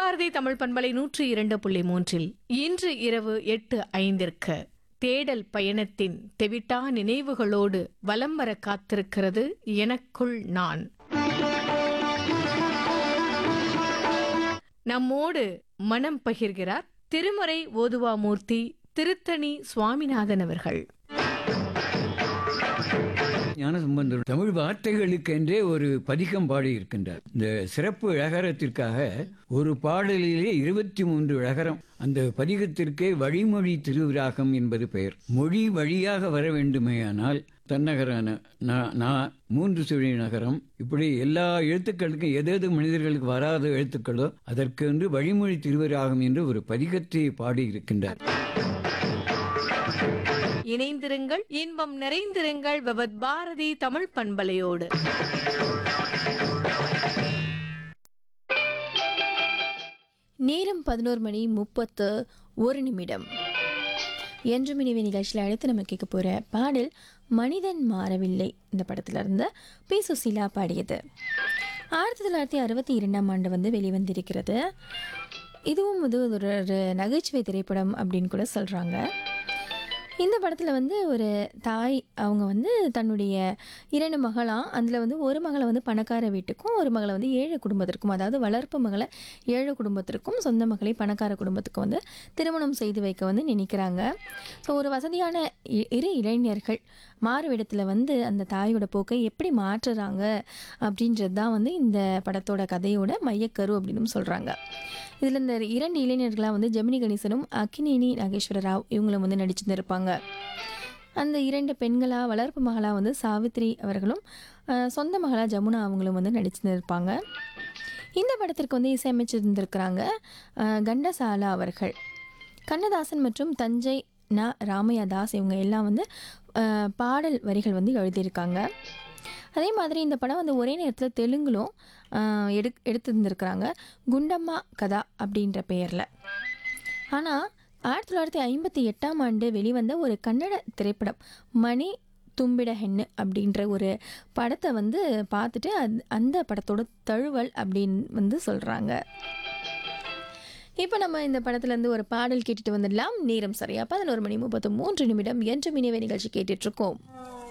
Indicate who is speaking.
Speaker 1: பாரதி தமிழ் பண்பலை நூற்றி இரண்டு புள்ளி மூன்றில் இன்று இரவு எட்டு ஐந்திற்கு தேடல் பயணத்தின் தெவிட்டா நினைவுகளோடு வலம் வர காத்திருக்கிறது எனக்குள் நான் நம்மோடு மனம் பகிர்கிறார் திருமறை ஓதுவாமூர்த்தி திருத்தணி சுவாமிநாதன் அவர்கள்
Speaker 2: ஞானசம்பந்தர் தமிழ் வார்த்தைகளுக்கென்றே ஒரு பதிகம் பாடி இருக்கின்றார் இந்த சிறப்பு இழகரத்திற்காக ஒரு பாடலிலே இருபத்தி மூன்று இழகரம் அந்த பதிகத்திற்கே வழிமொழி திருவிராகம் என்பது பெயர் மொழி வழியாக வர வேண்டுமேயானால் தன்னகரான நா- நா மூன்று சுழி நகரம் இப்படி எல்லா எழுத்துக்களுக்கும் எதேது மனிதர்களுக்கு வராத எழுத்துக்களோ அதற்கு என்று வழிமொழி திருவிராகம் என்று ஒரு பதிகத்தை பாடி இருக்கின்றார்
Speaker 1: இணைந்திருங்கள் இன்பம் நிறைந்திருங்கள் பவத் பாரதி தமிழ் பண்பலையோடு
Speaker 3: நேரம் பதினோரு மணி முப்பத்து ஒரு நிமிடம் என்று மினிவே நிகழ்ச்சியில் அடுத்து நம்ம கேட்க போகிற பாடல் மனிதன் மாறவில்லை இந்த படத்துல இருந்து பி சுசீலா பாடியது ஆயிரத்தி தொள்ளாயிரத்தி அறுபத்தி இரண்டாம் ஆண்டு வந்து வெளிவந்திருக்கிறது இதுவும் வந்து ஒரு ஒரு நகைச்சுவை திரைப்படம் அப்படின்னு கூட சொல்கிறாங்க இந்த படத்தில் வந்து ஒரு தாய் அவங்க வந்து தன்னுடைய இரண்டு மகளாம் அதில் வந்து ஒரு மகளை வந்து பணக்கார வீட்டுக்கும் ஒரு மகளை வந்து ஏழை குடும்பத்திற்கும் அதாவது வளர்ப்பு மகளை ஏழை குடும்பத்திற்கும் சொந்த மகளை பணக்கார குடும்பத்துக்கும் வந்து திருமணம் செய்து வைக்க வந்து நினைக்கிறாங்க ஸோ ஒரு வசதியான இ- இரு இளைஞர்கள் மாறுவிடத்தில் வந்து அந்த தாயோட போக்கை எப்படி மாற்றுறாங்க அப்படின்றது தான் வந்து இந்த படத்தோட கதையோட மையக்கரு அப்படின்னு சொல்கிறாங்க இதில் இந்த இரண்டு இளைஞர்களாக வந்து ஜெமினி கணேசனும் அக்கினேனி நாகேஸ்வர ராவ் இவங்களும் வந்து நடிச்சிருந்திருப்பாங்க அந்த இரண்டு பெண்களாக வளர்ப்பு மகளாக வந்து சாவித்ரி அவர்களும் அஹ், சொந்த மகளாக ஜமுனா அவங்களும் வந்து நடிச்சிருந்திருப்பாங்க இந்த படத்திற்கு வந்து இசையமைச்சிருந்திருக்கிறாங்க அஹ், கண்டசாலா அவர்கள் கண்ணதாசன் மற்றும் தஞ்சை ந ராமையா தாஸ் இவங்க எல்லாம் வந்து அஹ், பாடல் வரிகள் வந்து எழுதியிருக்காங்க அதே மாதிரி இந்த படம் வந்து ஒரே நேரத்தில் தெலுங்கிலும் அஹ், எடு எடுத்திருந்திருக்கிறாங்க குண்டம்மா கதா அப்படின்ற பெயரில் ஆனால் ஆயிரத்தி தொள்ளாயிரத்தி ஐம்பத்தி எட்டாம் ஆண்டு வெளிவந்த ஒரு கன்னட திரைப்படம் மணி தும்பிட ஹென்னு அப்படின்ற ஒரு படத்தை வந்து பார்த்துட்டு அது அந்த படத்தோட தழுவல் அப்படின்னு வந்து சொல்கிறாங்க இப்போ நம்ம இந்த படத்துலேருந்து ஒரு பாடல் கேட்டுட்டு வந்துடலாம் நேரம் சரியா பதினோரு மணி முப்பத்து மூன்று நிமிடம் என்று மினிவே நிகழ்ச்சி கேட்டுட்ருக்கோம்